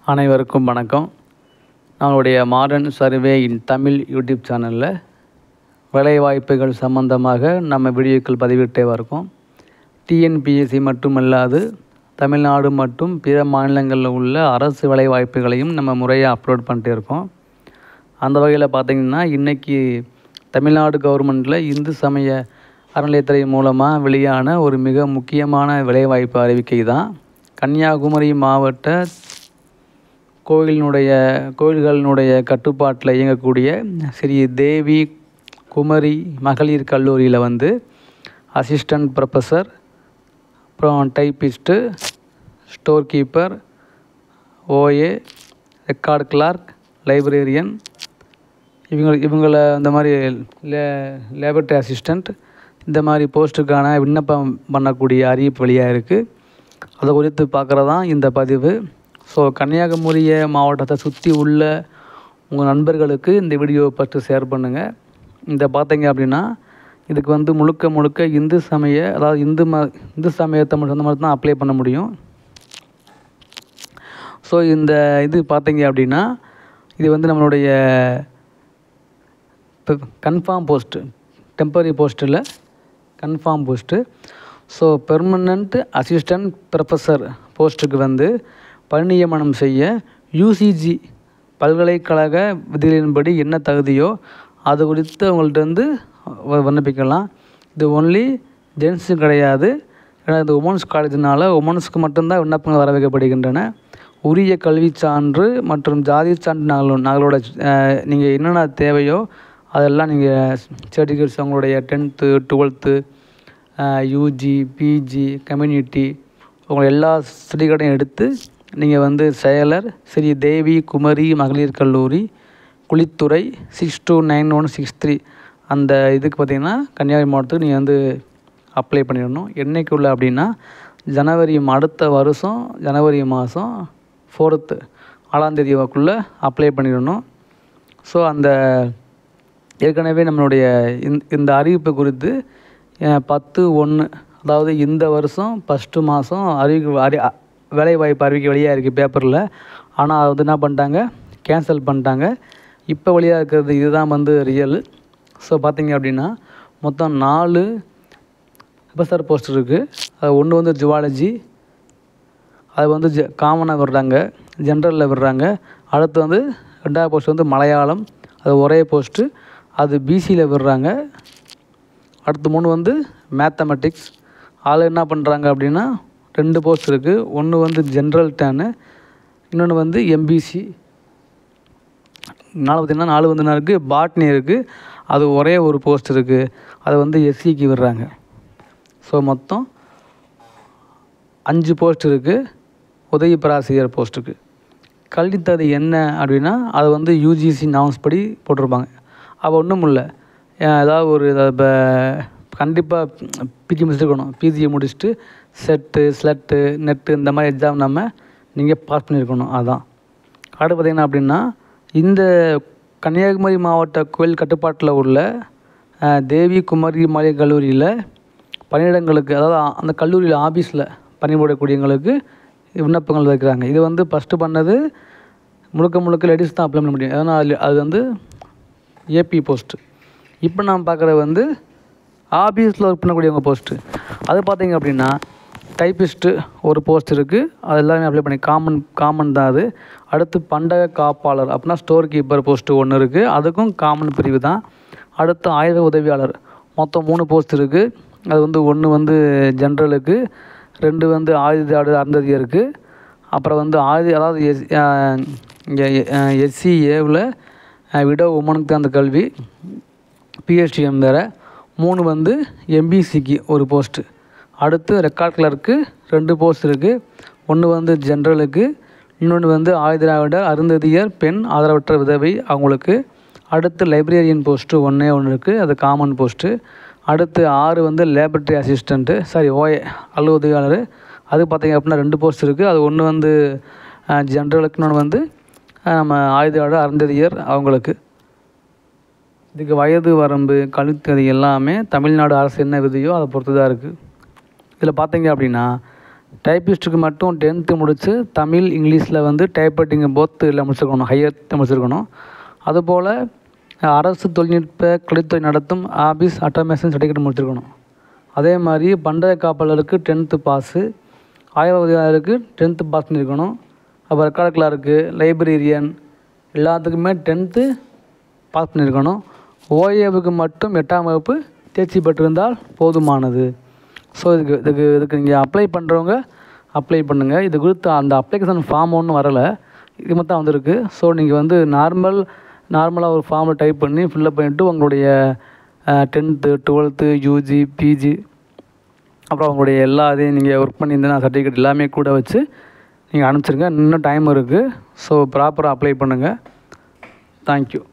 அனைவருக்கும் வணக்கம் நம்மளுடைய modern survey in Tamil YouTube சேனலில் வேலைவாய்ப்புகள் சம்பந்தமாக நம்ம வீடியோக்கள் பதிவிட்டே இருக்கோம் டிஎன்பிஎஸ்சி மட்டுமல்லாது தமிழ்நாடு மற்றும் பிற மாநிலங்களில் உள்ள அரசு வேலைவாய்ப்புகளையும் நம்ம முறையாக அப்லோட் பண்ணிட்டே இருக்கோம் அந்த வகையில் பார்த்திங்கன்னா இன்றைக்கி தமிழ்நாடு கவர்மெண்ட்டில் இந்து சமய அறநிலையத்துறை மூலமாக வெளியான ஒரு மிக முக்கியமான வேலைவாய்ப்பு அறிவிக்கை தான் கன்னியாகுமரி மாவட்ட கோயிலினுடைய கோயில்களினுடைய கட்டுப்பாட்டில் இயங்கக்கூடிய ஸ்ரீ தேவி குமரி மகளிர் கல்லூரியில் வந்து அசிஸ்டண்ட் ப்ரொஃபஸர் அப்புறம் typist store keeper OA record clerk librarian இவங்க இவங்களை இந்த மாதிரி லே லேபரட்டரி அசிஸ்டண்ட் இந்த மாதிரி போஸ்ட்டுக்கான விண்ணப்பம் பண்ணக்கூடிய அறிவிப்பு வெளியாக இருக்குது அதை குறித்து பார்க்குறது தான் இந்த பதிவு ஸோ கன்னியாகுமரி மாவட்டத்தை சுற்றி உள்ள உங்கள் நண்பர்களுக்கு இந்த வீடியோவை ஃபஸ்ட்டு ஷேர் பண்ணுங்கள் இந்த பார்த்தீங்க அப்படின்னா இதுக்கு வந்து முழுக்க முழுக்க இந்து சமய அதாவது இந்து ம இந்து சமயத்தை மட்டும் அந்த மாதிரி தான் அப்ளை பண்ண முடியும் ஸோ இந்த இது பார்த்தீங்க அப்படின்னா இது வந்து நம்மளுடைய கன்ஃபார்ம் போஸ்ட்டு டெம்பரரி போஸ்ட்டில் confirm post so permanent assistant professor போஸ்ட்டுக்கு வந்து பணிநியமனம் செய்ய யூசிஜி பல்கலைக்கழக விதிகளின்படி என்ன தகுதியோ அது குறித்து அவங்கள்ட்ட வந்து வ- விண்ணப்பிக்கலாம் இது ஒன்லி ஜென்ஸு கிடையாது ஏன்னா இது உமன்ஸ் காலேஜ்னால உமன்ஸ்க்கு மட்டும்தான் விண்ணப்பங்கள் வர வைக்கப்படுகின்றன உரிய கல்விச் சான்று மற்றும் ஜாதி சான்று நகலோ நகலோட நீங்கள் என்னென்ன தேவையோ அதெல்லாம் நீங்கள் சர்டிஃபிகேட்ஸ் உங்களுடைய tenth twelfth UG PG community உங்களை எல்லா சர்டிஃபிகேட்டையும் எடுத்து நீங்கள் வந்து செயலர் ஸ்ரீ தேவி குமரி மகளிர் கல்லூரி Kuzhithurai six two nine one six three அந்த இதுக்கு பார்த்தீங்கன்னா கன்னியாகுமரி மாவட்டத்துக்கு நீங்கள் வந்து அப்ளை பண்ணிடணும் என்னைக்குள்ள அப்படின்னா ஜனவரி மா- அடுத்த வருஷம் ஜனவரி மாதம் ஃபோர்த்து நாலாந்தேதி வாக்குள்ளே அப்ளை பண்ணிடணும் ஸோ அந்த ஏற்கனவே நம்மளுடைய இந்த இந்த அறிவிப்பு குறித்து அஹ், பத்து ஒன்று அதாவது இந்த வருஷம் ஃபஸ்ட்டு மாதம் அறிவிக்கை அறி அ- வேலைவாய்ப்பு அறிவிக்கை வெளியாக இருக்குது பேப்பரில் ஆனால் அது வந்து என்ன பண்ணிட்டாங்க கேன்சல் பண்ணிட்டாங்க இப்போ வெளியாக இருக்கிறது இதுதான் வந்து ரியல் ஸோ பார்த்தீங்க அப்படின்னா மொத்தம் நாலு ப்ரொஃபஸர் போஸ்ட் இருக்குது அது ஒன்று வந்து ஜுவாலஜி அது வந்து ஜ காமனாக விடுறாங்க ஜென்ரலில் விடுறாங்க அடுத்து வந்து ரெண்டாவது போஸ்ட் வந்து மலையாளம் அது ஒரே போஸ்ட்டு அது பிசியில் விடுறாங்க அடுத்து மூணு வந்து மேத்தமெட்டிக்ஸ் அதில் என்ன பண்ணுறாங்க அப்படின்னா ரெண்டு போஸ்ட் இருக்குது ஒன்று வந்து ஜென்ரல் டேனு இன்னொன்று வந்து எம்பிசி நாலு பார்த்திங்கன்னா நாலு வந்து என்ன இருக்குது பாட்னி இருக்குது அது ஒரே ஒரு போஸ்ட் இருக்குது அது வந்து எஸ்சிக்கு விடுறாங்க ஸோ மொத்தம் அஞ்சு போஸ்ட் இருக்குது உதவி பேராசிரியர் போஸ்ட்டுக்கு கல்வித்தகுதி என்ன அப்படின்னா அது வந்து யூஜிசி நாம்ஸ் படி போட்டிருப்பாங்க அப்போ ஒன்றும் இல்லை ஏதாவது ஒரு இப்போ கண்டிப்பாக பிஜி முடிச்சிருக்கணும் பிஜியை முடிச்சுட்டு செட்டு ஸ்லெட்டு நெட்டு இந்த மாதிரி எக்ஸாம் நம்ம நீங்கள் பாஸ் பண்ணியிருக்கணும் அதான் அடுத்து பார்த்திங்கன்னா அப்படின்னா இந்த கன்னியாகுமரி மாவட்ட கோயில் கட்டுப்பாட்டில் உள்ள அஹ், தேவி குமரி மகளிர் கல்லூரியில் பணியிடங்களுக்கு அதாவது அ- அந்த கல்லூரியில் ஆஃபீஸில் பணிபுரியக்கூடியவங்களுக்கு விண்ணப்பங்கள் வைக்கிறாங்க இது வந்து ஃபஸ்ட்டு பண்ணது முழுக்க முழுக்க லேடிஸ் தான் அப்ளை பண்ண முடியும் ஏன்னா அது அது வந்து ஏபி போஸ்ட்டு இப்போ நான் பார்க்குறது வந்து ஆஃபீஸில் ஒர்க் பண்ணக்கூடியவங்க போஸ்ட்டு அது பார்த்தீங்க அப்படின்னா டைப்பிஸ்ட்டு ஒரு போஸ்ட் இருக்குது அது எல்லாமே அப்ளை பண்ணி காமன் காமன் தான் அது அடுத்து பண்டக காப்பாளர் அப்படின்னா ஸ்டோர் கீப்பர் போஸ்ட்டு ஒன்று இருக்குது அதுக்கும் காமன் பிரிவு தான் அடுத்து ஆயுத உதவியாளர் மொத்தம் மூணு போஸ்ட் இருக்குது அது வந்து ஒன்று வந்து ஜென்ரலுக்கு ரெண்டு வந்து ஆயுத ஆடு அருந்ததியருக்கு அப்புறம் வந்து ஆயுத அதாவது எஸ் இங்கே எஸ்சி ஏவில் விடோ உமனுக்கு தான் அந்த கல்வி பிஹெச்டிஎம் வேறு மூணு வந்து எம்பிசிக்கு ஒரு போஸ்ட்டு அடுத்து ரெக்கார்ட் கிளர்க்கு ரெண்டு போஸ்ட் இருக்குது ஒன்று வந்து ஜென்ரலுக்கு இன்னொன்று வந்து ஆயுதராவிடர் அருந்ததியர் பெண் ஆதரவற்ற விதவை அவங்களுக்கு அடுத்து லைப்ரரியன் போஸ்ட்டு ஒன்றே ஒன்று இருக்குது அது காமன் போஸ்ட்டு அடுத்து ஆறு வந்து லேபரட்டரி அசிஸ்டண்ட்டு சாரி ஓஏ அலுவலக உதவியாளர் அது பார்த்தீங்க அப்படின்னா ரெண்டு போஸ்ட் இருக்குது அது ஒன்று வந்து ஜென்ரலுக்கு இன்னொன்று வந்து அஹ், நம்ம ஆயுதராவிடர் அருந்ததியர் அவங்களுக்கு இதுக்கு வயது வரம்பு கல்வித்தகுதி எல்லாமே தமிழ்நாடு அரசு என்ன விதியோ அதை பொறுத்து தான் இருக்குது இதில் பார்த்தீங்க அப்படின்னா டைப்பிஸ்ட்டுக்கு மட்டும் டென்த்து முடித்து தமிழ் இங்கிலீஷில் வந்து டைப்ரைட்டிங் போத்தில் முடிச்சிருக்கணும் ஹையர் முடிச்சிருக்கணும் அதுபோல் அரசு தொழில்நுட்ப கல்வித்துறை நடத்தும் ஆபீஸ் ஆட்டோமேஷன் சர்டிஃபிகேட் முடிச்சிருக்கணும் அதே மாதிரி பண்டய காப்பாளருக்கு டென்த்து பாஸு ஆய்வக உதவியாளருக்கு டென்த்து பாஸ் பண்ணியிருக்கணும் அப்புறம் ரெக்கார்ட் கிளார்க்கு லைப்ரரியன் எல்லாத்துக்குமே டென்த்து பாஸ் பண்ணியிருக்கணும் ஓஏவுக்கு மட்டும் எட்டாம் வகுப்பு தேர்ச்சி பெற்றிருந்தால் போதுமானது ஸோ இதுக்கு இதுக்கு இதுக்கு நீங்கள் அப்ளை பண்ணுறவங்க அப்ளை பண்ணுங்கள் இது குறித்து அந்த அப்ளிகேஷன் ஃபார்ம் ஒன்றும் வரலை இது மட்டும் தான் வந்திருக்கு ஸோ நீங்கள் வந்து நார்மல் நார்மலாக ஒரு ஃபார்மில் டைப் பண்ணி ஃபில்லப் பண்ணிவிட்டு உங்களுடைய டென்த்து டுவெல்த்து யூஜி பிஜி அப்புறம் உங்களுடைய எல்லா இதையும் நீங்கள் ஒர்க் பண்ணியிருந்தேன்னா சர்டிஃபிகேட் எல்லாமே கூட வச்சு நீங்கள் அனுப்பிச்சிருங்க இன்னும் டைம் இருக்குது ஸோ ப்ராப்பராக அப்ளை பண்ணுங்கள் தேங்க்யூ